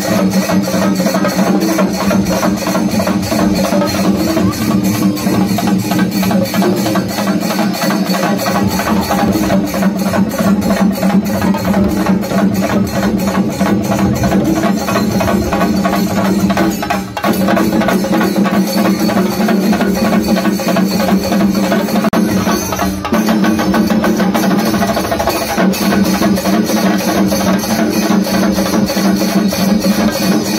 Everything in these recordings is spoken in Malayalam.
Thank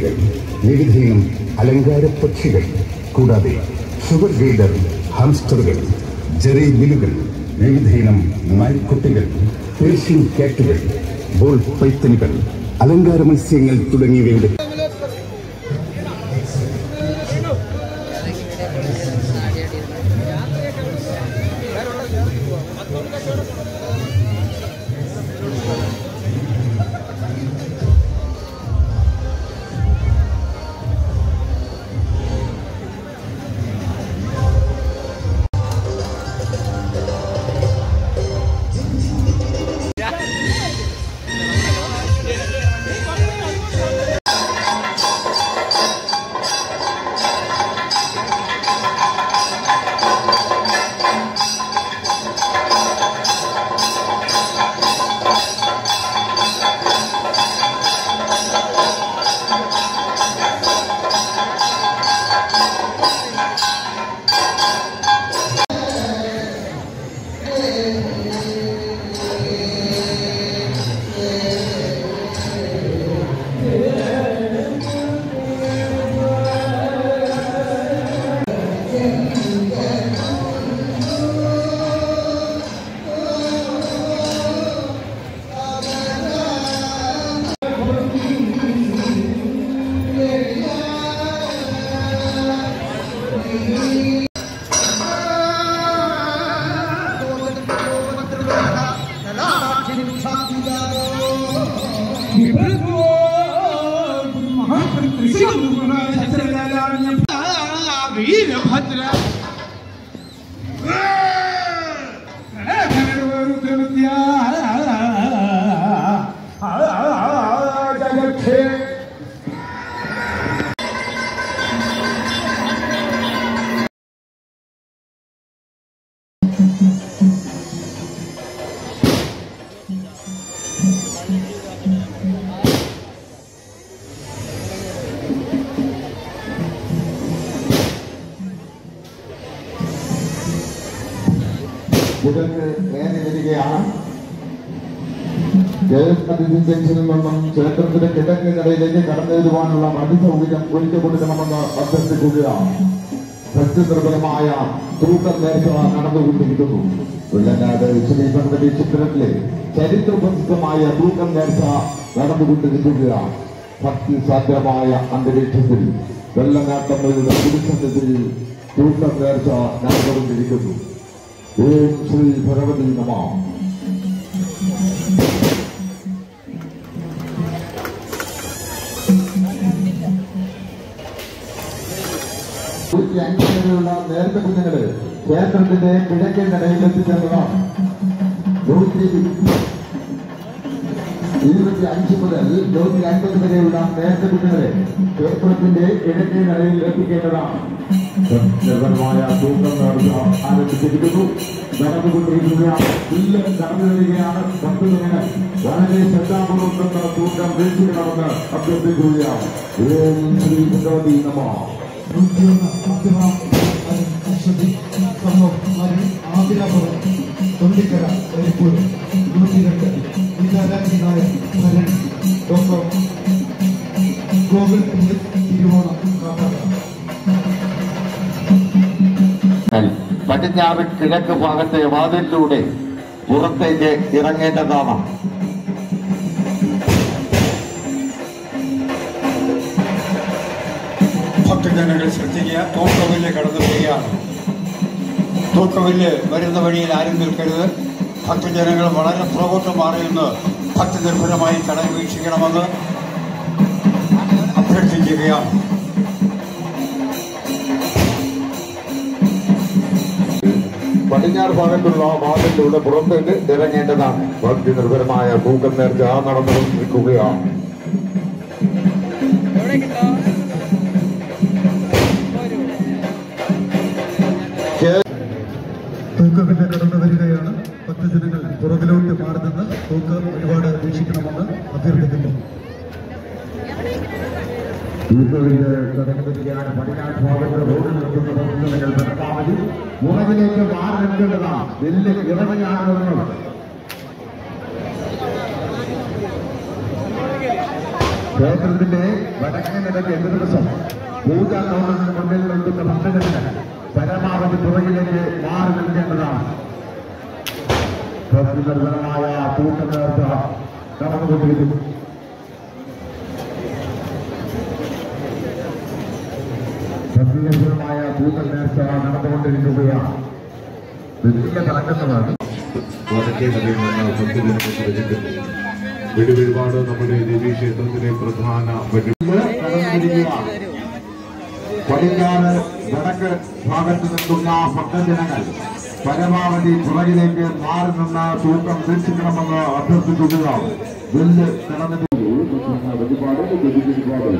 കിളികൾ വിവിധയിനം അലങ്കാര പക്ഷികൾ കൂടാതെ ഷുഗർ ഗൈഡർ ഹാംസ്റ്ററുകൾ ജെറി ബിലുകൾ വിവിധയിനം നായ്ക്കുട്ടികൾ പേർഷ്യൻ കാറ്റുകൾ ബോൾ പൈത്തനുകൾ അലങ്കാര മത്സ്യങ്ങൾ തുടങ്ങിയവയുടെ വീരഭദ്ര ജഗക്ഷേ കുതിർക്ക് ഏറി വരികയാണ് ജയപ്രതിനിധി ജംഗ്ഷനിൽ നിന്നും ക്ഷേത്രത്തിന്റെ കിഴക്ക് കടയിലേക്ക് കടന്നു വരുവാനുള്ള വഴി സൗകര്യം ഒരുക്കിക്കൊടുക്കണമെന്ന് അഭ്യർത്ഥിക്കുകയാണ് ഭക്തിനിർഭരമായ തൂക്കം നേർച്ച നടന്നുകൊണ്ടിരിക്കുന്നു വെള്ളനാട് ശ്രീ ഭഗവതി ചിത്രത്തിലെ ചരിത്ര പ്രസിദ്ധമായ തൂക്കം നേർച്ച നടന്നുകൊണ്ടിരിക്കുകയാണ് ഭക്തി സാധ്യമായ അന്തരീക്ഷത്തിൽ വെള്ളനാട്ടമ്മയുടെ തിരുസന്നിധിയിൽ തൂക്കം നേർച്ച നടന്നുകൊണ്ടിരിക്കുന്നു ഓം ശ്രീ ഭഗവതി നമ നൂറ്റി അഞ്ചിലുള്ള നേരത്തെ കുഞ്ഞുങ്ങള് ക്ഷേത്രത്തിന്റെ കിഴക്കൻ നടയിൽ എത്തിച്ചേർന്നതാണ് നൂറ്റി ഇരുപത്തി അഞ്ച് മുതൽ നൂറ്റി അൻപത് വരെയുള്ള നേരത്തെ കുഞ്ഞുങ്ങളെ ക്ഷേത്രത്തിന്റെ കിഴക്കൻ നടയിൽ എത്തിക്കേണ്ടതാണ് നിർഭരമായ തൂക്കം നടത്തുക ആരംഭിച്ചിരിക്കുന്നു നടന്നുകൊണ്ടിരിക്കുകയാണ് ഇല്ല നടന്നു വരികയാണ് ഭക്തജനങ്ങൾ വളരെ ശ്രദ്ധാപൂർവ്വം നിന്ന് തൂക്കം വീഴ്ചണമെന്ന് അഭ്യർത്ഥിക്കുകയാണ് ഓം ശ്രീ ഭഗവതി നമ നൂറ്റിയൊന്ന് മധ്യമാം അശ്വതി സമൂഹം ആതിരാപുരം തൊണ്ടിക്കര കരിപ്പൂർ നൂറ്റിരണ്ട് വിദ്യാരാജി നായർ ഭരൺ ഡോക്ടർ ഗോകുൽ തിരുവോണം കാട്ടാക്കട പടിഞ്ഞാറ് കിഴക്ക് ഭാഗത്തെ വാതിലിലൂടെ പുറത്തേക്ക് ഇറങ്ങേണ്ടതാണ് ഭക്തജനങ്ങൾ ശ്രദ്ധിക്കുക തൂക്കവില്ല് കടന്നു വരികയാണ് തൂക്കവില്ല് വരുന്ന വഴിയിൽ ആരും നിൽക്കരുത് ഭക്തജനങ്ങൾ വളരെ പുറകോട്ട് മാറി നിന്ന് ഭക്തിനിർഭരമായി ചടങ്ങ് വീക്ഷിക്കണമെന്ന് അഭ്യർത്ഥിക്കുകയാണ് പടിഞ്ഞാറ് ഭാഗത്തുള്ള വാതിലിലൂടെ പുറത്തേക്ക് ഇറങ്ങേണ്ടതാണ് ഭക്തി നിർഭരമായ തൂക്കം നേർച്ച നടന്നുകൊണ്ടിരിക്കുകയാണ് തൂക്കവിന്റെ കടന്നു വരികയാണ് ഭക്തജനങ്ങൾ പുറകിലോട്ട് മാറി നിന്ന് തൂക്ക ഒരുപാട് വീക്ഷിക്കണമെന്ന് അഭ്യർത്ഥിക്കുന്നു തൂക്കവില് കടന്നു വരികയാണ് പടിഞ്ഞാറ് ഭാഗത്ത് റോഡിൽ നിൽക്കുന്ന ഭക്തജനങ്ങൾ പരമാവധി പുറകിലേക്ക് മാറി നിൽക്കേണ്ടതാണ് വലിയ ഇറങ്ങിയാണെന്ന് ക്ഷേത്രത്തിന്റെ വടക്കേ നിലയ്ക്ക് എതിർവശം പൂജാ കൗണ്ടറിന് മുന്നിൽ നിൽക്കുന്ന ഭക്തജനങ്ങൾ പരമാവധി പുറകിലേക്ക് മാറി നിൽക്കേണ്ടതാണ് നിർഭരമായ തൂക്കം നേർച്ച നടന്നുകൊണ്ടിരിക്കുന്നു നിർഭരമായ തൂക്കം നേർച്ച നടന്നുകൊണ്ടിരിക്കുകയാണ് വലിയ കലക്കങ്ങളാണ് വടക്കേ നിലയിൽ നിന്ന് ഭക്തജനങ്ങൾക്ക് രചിക്കുന്നു വെടിവഴിപാട് നമ്മുടെ ദേവീക്ഷേത്രത്തിലെ പ്രധാന വെടി കടന്നുവരികയാണ് പടിഞ്ഞാറ് വടക്ക് ഭാഗത്ത് നിൽക്കുന്ന ഭക്തജനങ്ങൾ പരമാവധി പുറകിലേക്ക് മാറി നിന്ന് തൂക്കം വീക്ഷിക്കണമെന്ന് അഭ്യർത്ഥിക്കുകയാണ് വെല്ല് കടന്നു വഴിപാട് വഴിപാട്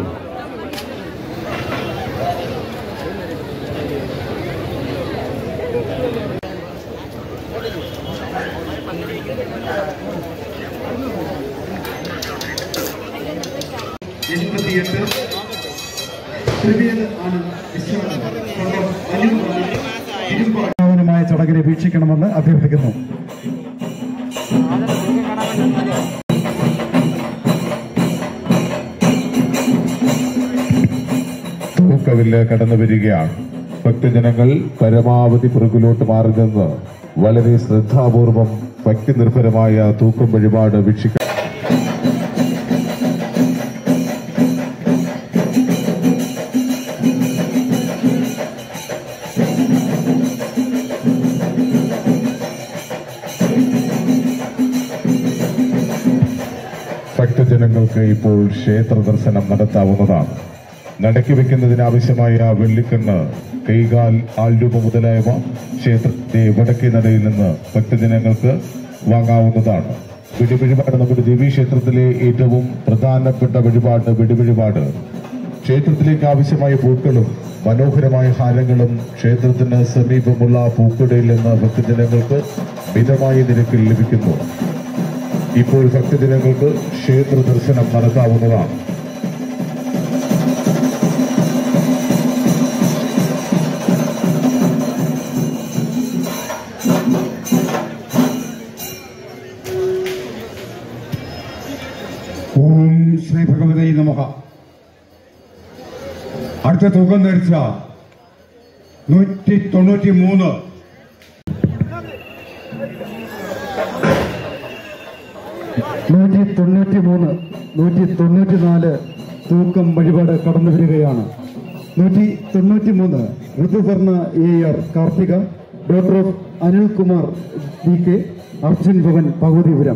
എൺപത്തിയെട്ട് തൃതീയത് ആണ് വിശ്വാസം സ്വന്തം അലിവാണ് ഇരുമ്പാടുമായ ചടങ്ങിനെ വീക്ഷിക്കണമെന്ന് അഭ്യർത്ഥിക്കുന്നു തൂക്കവില്ല് കടന്നു വരികയാണ് ഭക്തജനങ്ങൾ പരമാവധി പുറകിലോട്ട് മാറി നിന്ന് വളരെ ശ്രദ്ധാപൂർവം ഭക്തി നിർഭരമായ തൂക്കം വഴിപാട് വീക്ഷിക്കണം ഭക്തജനങ്ങൾക്ക് ഇപ്പോൾ ക്ഷേത്ര ദർശനം നടത്താവുന്നതാണ് നടക്കി വെക്കുന്നതിനാവശ്യമായ വെള്ളിക്കണ്ണ് കൈകാൽ ആൾരൂപ മുതലായവ ക്ഷേത്രത്തിന്റെ വടക്കേ നടയിൽ നിന്ന് ഭക്തജനങ്ങൾക്ക് വാങ്ങാവുന്നതാണ് വെടിവഴിപാട് നമ്മുടെ ദേവീക്ഷേത്രത്തിലെ ഏറ്റവും പ്രധാനപ്പെട്ട വഴിപാട് വെടിവഴിപാട് ക്ഷേത്രത്തിലേക്ക് ആവശ്യമായ പൂക്കളും മനോഹരമായ ഹാരങ്ങളും ക്ഷേത്രത്തിന് സമീപമുള്ള പൂക്കടയിൽ നിന്ന് ഭക്തജനങ്ങൾക്ക് മിതമായ നിരക്കിൽ ലഭിക്കുന്നു ഇപ്പോൾ ഭക്തജനങ്ങൾക്ക് ക്ഷേത്ര ദർശനം നടത്താവുന്നതാണ് ഓം ശ്രീ ഭഗവതേ നമഃ അടുത്ത തൂക്കം ധരിച്ച നൂറ്റി തൊണ്ണൂറ്റി മൂന്ന് നൂറ്റി തൊണ്ണൂറ്റി മൂന്ന് നൂറ്റി തൊണ്ണൂറ്റി നാല് തൂക്കം വഴിപാട് കടന്നു വരികയാണ് നൂറ്റി തൊണ്ണൂറ്റി മൂന്ന് Rithuvarna A R Karthika doctor of Anilkumar D K Arjun Bhavan Bhagavathipuram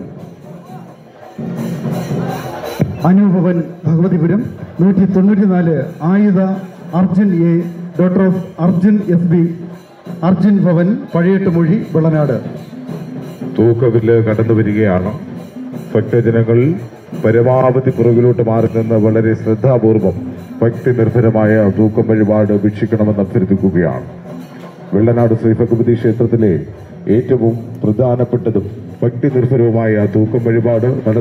അനുഭവൻ ഭഗവതിപുരം നൂറ്റി തൊണ്ണൂറ്റിനാല് ആയുധ Arjun A doctor of Arjun S B Arjun Bhavan പഴയട്ടുമൊഴി വെള്ളനാട് തൂക്കവില്ല് കടന്നു വരികയാണ് ഭക്തജനങ്ങൾ പരമാവധി പുറകിലോട്ട് മാറി നിന്ന് വളരെ ശ്രദ്ധാപൂർവം ഭക്തി നിർഭരമായ തൂക്കം വഴിപാട് വീക്ഷിക്കണമെന്ന് അഭ്യർത്ഥിക്കുകയാണ് വെള്ളനാട് ശ്രീ ഭഗവതി ക്ഷേത്രത്തിലെ ഏറ്റവും പ്രധാനപ്പെട്ടതും ഭക്തി നിർഭരവുമായ തൂക്കം വഴിപാട് നടന്നു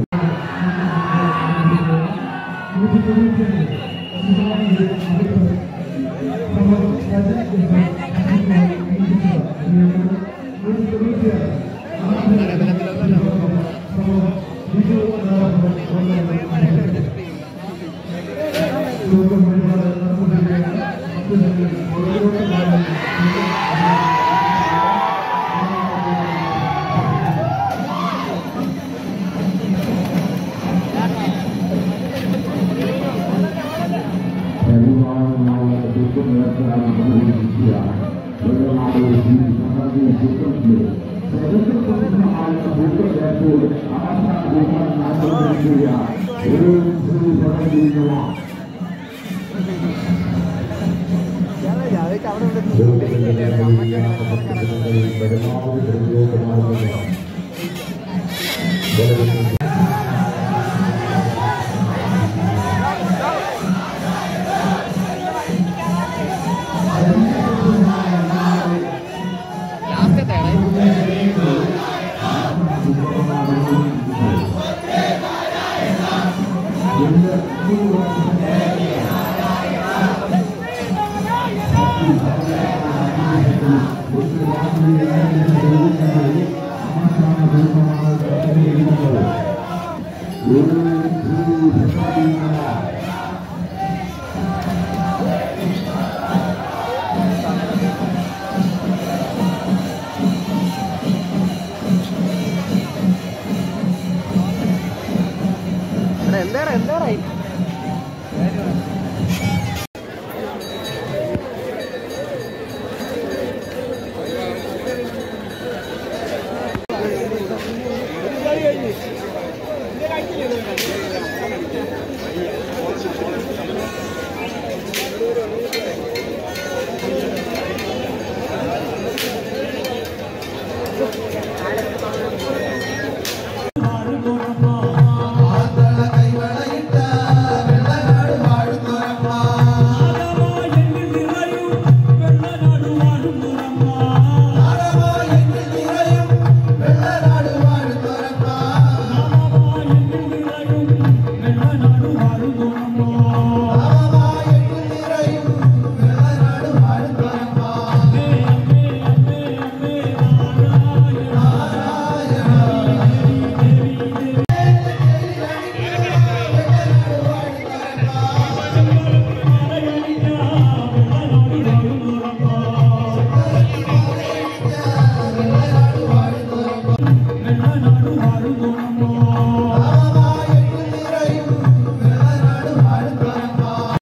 ും